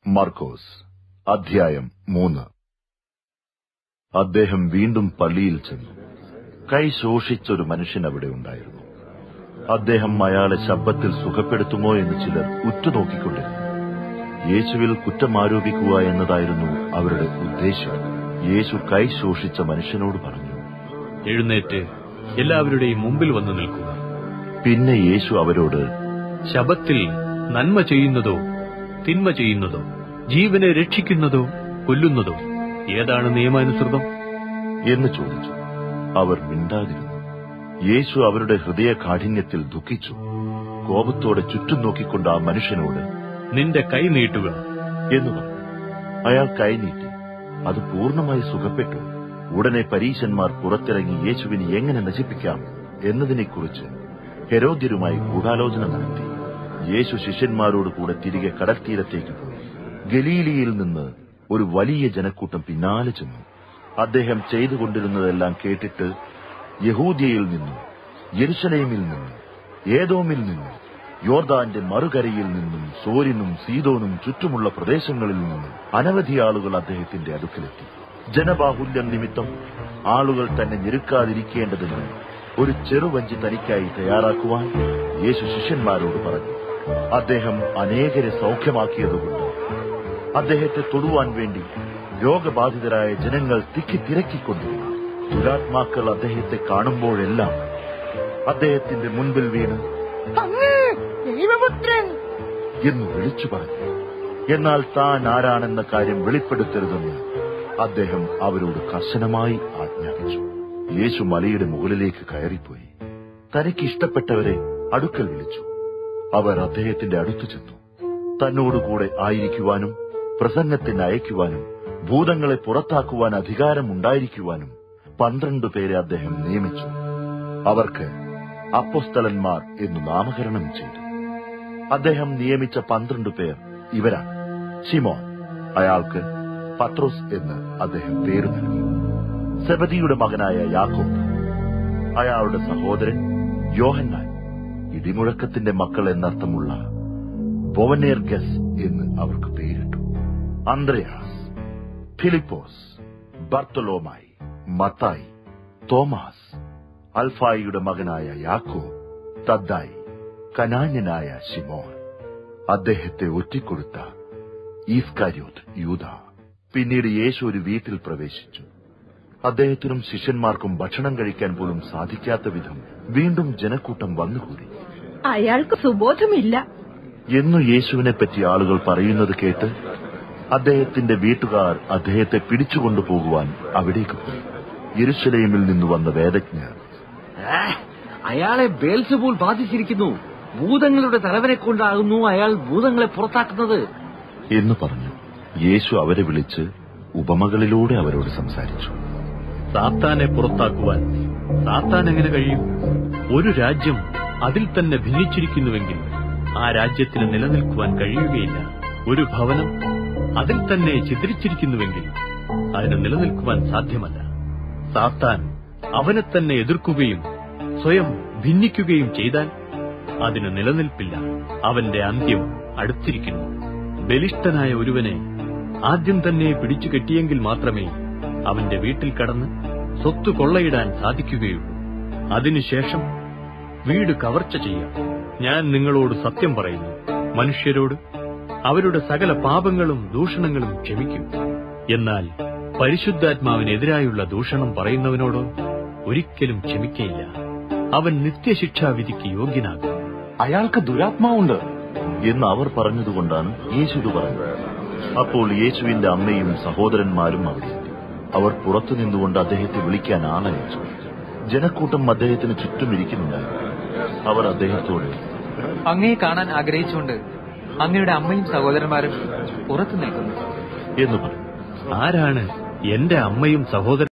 മർക്കോസ് അധ്യായം മൂന്ന് അദ്ദേഹം വീണ്ടും പള്ളിയിൽ ചെന്നു കൈ ശോഷിച്ചൊരു മനുഷ്യൻ അവിടെ ഉണ്ടായിരുന്നു അദ്ദേഹം അയാളെ ശബ്ദത്തിൽ സുഖപ്പെടുത്തുമോ എന്ന് ചിലർ ഉറ്റുനോക്കിക്കൊണ്ടിരുന്നു യേശുവിൽ കുറ്റം ആരോപിക്കുക എന്നതായിരുന്നു അവരുടെ ഉദ്ദേശം യേശു കൈ ശോഷിച്ച മനുഷ്യനോട് പറഞ്ഞു എഴുന്നേറ്റ് എല്ലാവരുടെയും മുമ്പിൽ വന്നു നിൽക്കുക പിന്നെ യേശു അവരോട് ശബത്തിൽ നന്മ ചെയ്യുന്നതോ തിന്മ ചെയ്യുന്നതോ ജീവനെ രക്ഷിക്കുന്നതോ കൊല്ലുന്നതോ ഏതാണ് നിയമാനുസൃതം എന്ന് ചോദിച്ചു അവർ മിണ്ടാതിരുന്നു യേശു അവരുടെ ഹൃദയ കാഠിന്യത്തിൽ ദുഃഖിച്ചു കോപത്തോടെ ചുറ്റും നോക്കിക്കൊണ്ട് ആ മനുഷ്യനോട് നിന്റെ കൈ നീട്ടുക എന്ന് പറഞ്ഞു അയാൾ കൈനീട്ടി അത് പൂർണ്ണമായി സുഖപ്പെട്ടു ഉടനെ പരീശന്മാർ പുറത്തിറങ്ങി യേശുവിനെ എങ്ങനെ നശിപ്പിക്കാം എന്നതിനെക്കുറിച്ച് ഹെരോദ്യരുമായി ഗൂഢാലോചന നടത്തി യേശു ശിഷ്യന്മാരോട് കൂടെ തിരികെ കടൽത്തീരത്തേക്ക് പോയി ഗലീലിയിൽ നിന്ന് ഒരു വലിയ ജനക്കൂട്ടം പിന്നാലെ ചെന്നു അദ്ദേഹം ചെയ്തുകൊണ്ടിരുന്നതെല്ലാം കേട്ടിട്ട് യഹൂദ്യയിൽ നിന്നും യെരുശലേമിൽ നിന്നും ഏതോമിൽ നിന്നും യോർദാന്റെ മറുകരയിൽ നിന്നും സോരിനും സീതോനും ചുറ്റുമുള്ള പ്രദേശങ്ങളിൽ നിന്നും അനവധി ആളുകൾ അദ്ദേഹത്തിന്റെ അടുക്കലെത്തി ജനബാഹുല്യം നിമിത്തം ആളുകൾ തന്നെ ഞെരുക്കാതിരിക്കേണ്ടതിന് ഒരു ചെറുവഞ്ചി തനിക്കായി തയ്യാറാക്കുവാൻ യേശു ശിഷ്യന്മാരോട് പറഞ്ഞു അദ്ദേഹം അനേകരെ സൗഖ്യമാക്കിയതുകൊണ്ട് അദ്ദേഹത്തെ തൊടുവാൻ വേണ്ടി രോഗബാധിതരായ ജനങ്ങൾ തിക്കി തിരക്കിക്കൊണ്ടിരുന്നു ദുരാത്മാക്കൾ അദ്ദേഹത്തെ കാണുമ്പോഴെല്ലാം അദ്ദേഹത്തിന്റെ മുൻപിൽ വീണ് അങ്ങ് ദൈവപുത്രൻ എന്ന് വിളിച്ചു പറഞ്ഞു എന്നാൽ താൻ ആരാണെന്ന കാര്യം വെളിപ്പെടുത്തരുതെന്ന് അദ്ദേഹം അവരോട് കർശനമായി ആജ്ഞാപിച്ചു യേശു മലയുടെ മുകളിലേക്ക് കയറിപ്പോയി തനിക്ക് ഇഷ്ടപ്പെട്ടവരെ അടുക്കൽ വിളിച്ചു അവർ അദ്ദേഹത്തിന്റെ അടുത്തു ചെന്നു തന്നോടുകൂടെ ആയിരിക്കുവാനും പ്രസംഗത്തിന് അയക്കുവാനും ഭൂതങ്ങളെ പുറത്താക്കുവാൻ അധികാരമുണ്ടായിരിക്കുവാനും പന്ത്രണ്ട് പേരെ അദ്ദേഹം നിയമിച്ചു അവർക്ക് അപ്പൊസ്തലന്മാർ എന്നു നാമകരണം ചെയ്തു അദ്ദേഹം നിയമിച്ച പന്ത്രണ്ട് പേർ ഇവരാണ് ഷിമോൻ അയാൾക്ക് പത്രോസ് എന്ന് അദ്ദേഹം പേര് നൽകി സെബദിയുടെ മകനായ യാക്കോബ് അയാളുടെ സഹോദരൻ യോഹന്നാൻ ഇടിമുഴക്കത്തിന്റെ മക്കൾ എന്നർത്ഥമുള്ള ബൊവനേർഗസ് എന്ന് അവർക്ക് പേരിട്ടു അന്ത്രയാസ് ഫിലിപ്പോസ് ബർത്തലോമായി മത്തായി തോമസ് അൽഫായിയുടെ മകനായ യാക്കോ തദ്ദായി കനാന്യനായ ശിമോൻ അദ്ദേഹത്തെ ഒറ്റിക്കൊടുത്ത ഈസ്കാര്യോത്ത് യൂത പിന്നീട് യേശു ഒരു വീട്ടിൽ പ്രവേശിച്ചു അദ്ദേഹത്തിനും ശിഷ്യന്മാർക്കും ഭക്ഷണം കഴിക്കാൻ പോലും സാധിക്കാത്ത വിധം വീണ്ടും ജനക്കൂട്ടം വന്നുകൂടി അയാൾക്ക് സുബോധമില്ല എന്നു യേശുവിനെ പറ്റി ആളുകൾ പറയുന്നത് കേട്ട് അദ്ദേഹത്തിന്റെ വീട്ടുകാർ അദ്ദേഹത്തെ പിടിച്ചുകൊണ്ടുപോകുവാൻ അവിടേക്ക് പോയി യെരുശലേമിൽ നിന്ന് വന്ന വേദജ്ഞർ ഏ, അയാളെ ബേൽസബൂൾ ബാധിച്ചിരിക്കുന്നു ഭൂതങ്ങളുടെ തലവനെ കൊണ്ടാകുന്നു അയാൾ ഭൂതങ്ങളെ പുറത്താക്കുന്നത് എന്ന് പറഞ്ഞു യേശു അവരെ വിളിച്ച് ഉപമകളിലൂടെ അവരോട് സംസാരിച്ചു സാത്താനെ പുറത്താക്കുവാൻ സാത്താൻ എങ്ങനെ കഴിയും ഒരു രാജ്യം അതിൽ തന്നെ ഭിന്നിച്ചിരിക്കുന്നുവെങ്കിൽ ആ രാജ്യത്തിന് നിലനിൽക്കുവാൻ കഴിയുകയില്ല ഒരു ഭവനം അതിൽ തന്നെ ചിത്രിച്ചിരിക്കുന്നുവെങ്കിൽ അതിന് നിലനിൽക്കുവാൻ സാധ്യമല്ല സാത്താൻ അവനെ തന്നെ എതിർക്കുകയും സ്വയം ഭിന്നിക്കുകയും ചെയ്താൽ അതിന് നിലനിൽപ്പില്ല അവന്റെ അന്ത്യം അടുത്തിരിക്കുന്നു ബലിഷ്ഠനായ ഒരുവനെ ആദ്യം തന്നെ പിടിച്ചു കെട്ടിയെങ്കിൽ മാത്രമേ അവന്റെ വീട്ടിൽ കടന്ന് സ്വത്ത് കൊള്ളയിടാൻ സാധിക്കുകയുള്ളൂ അതിനുശേഷം വീട് കവർച്ച ചെയ്യാം ഞാൻ നിങ്ങളോട് സത്യം പറയുന്നു മനുഷ്യരോട് അവരുടെ സകല പാപങ്ങളും ദൂഷണങ്ങളും ക്ഷമിക്കും എന്നാൽ പരിശുദ്ധാത്മാവിനെതിരായുള്ള ദൂഷണം പറയുന്നവനോടോ ഒരിക്കലും ക്ഷമിക്കയില്ല അവൻ നിത്യശിക്ഷാവിധിക്ക് യോഗ്യനാകും അയാൾക്ക് ദുരാത്മാവുണ്ട് എന്ന് അവർ പറഞ്ഞതുകൊണ്ടാണ് യേശു ഇത് പറഞ്ഞത് അപ്പോൾ യേശുവിന്റെ അമ്മയും സഹോദരന്മാരും അവിടെ എത്തി അവർ പുറത്തു നിന്നുകൊണ്ട് അദ്ദേഹത്തെ വിളിക്കാൻ ആളയച്ചു ജനക്കൂട്ടം അദ്ദേഹത്തിന് ചുറ്റും ഇരിക്കുന്നുണ്ടായിരുന്നു അവർ അദ്ദേഹത്തോട് അങ്ങയെ കാണാൻ ആഗ്രഹിച്ചുകൊണ്ട് അങ്ങയുടെ അമ്മയും സഹോദരന്മാരും പുറത്തു നിൽക്കുന്നു എന്ന് പറഞ്ഞു ആരാണ് എന്റെ അമ്മയും സഹോദരൻ